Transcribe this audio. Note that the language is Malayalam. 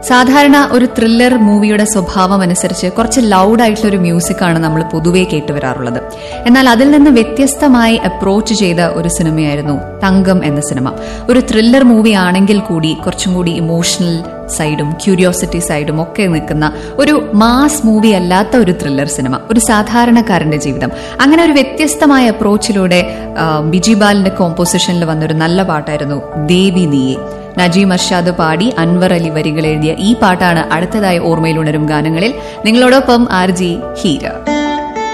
സാധാരണ ഒരു ത്രില്ലർ മൂവിയുടെ സ്വഭാവം അനുസരിച്ച് കുറച്ച് ലൗഡ് ആയിട്ടുള്ള ഒരു മ്യൂസിക്കാണ് നമ്മൾ പൊതുവേ കേട്ടുവരാറുള്ളത് എന്നാൽ അതിൽ നിന്ന് വ്യത്യസ്തമായി അപ്രോച്ച് ചെയ്ത ഒരു സിനിമയായിരുന്നു തങ്കം എന്ന സിനിമ ഒരു ത്രില്ലർ മൂവി ആണെങ്കിൽ കൂടി കുറച്ചും കൂടി ഇമോഷണൽ സൈഡും ക്യൂരിയോസിറ്റി സൈഡും ഒക്കെ നിൽക്കുന്ന ഒരു മാസ് മൂവി അല്ലാത്ത ഒരു ത്രില്ലർ സിനിമ ഒരു സാധാരണക്കാരന്റെ ജീവിതം അങ്ങനെ ഒരു വ്യത്യസ്തമായ അപ്രോച്ചിലൂടെ ആ, ബിജി ബാലിന്റെ കോമ്പോസിഷനിൽ വന്നൊരു നല്ല പാട്ടായിരുന്നു ദേവി നീയെ നജീം അർഷാദ് പാടി അൻവർ അലി വരികൾ എഴുതിയ ഈ പാട്ടാണ് അടുത്തതായി ഓർമ്മയിലുണരും ഗാനങ്ങളിൽ നിങ്ങളോടൊപ്പം ആർ ജി ഹീര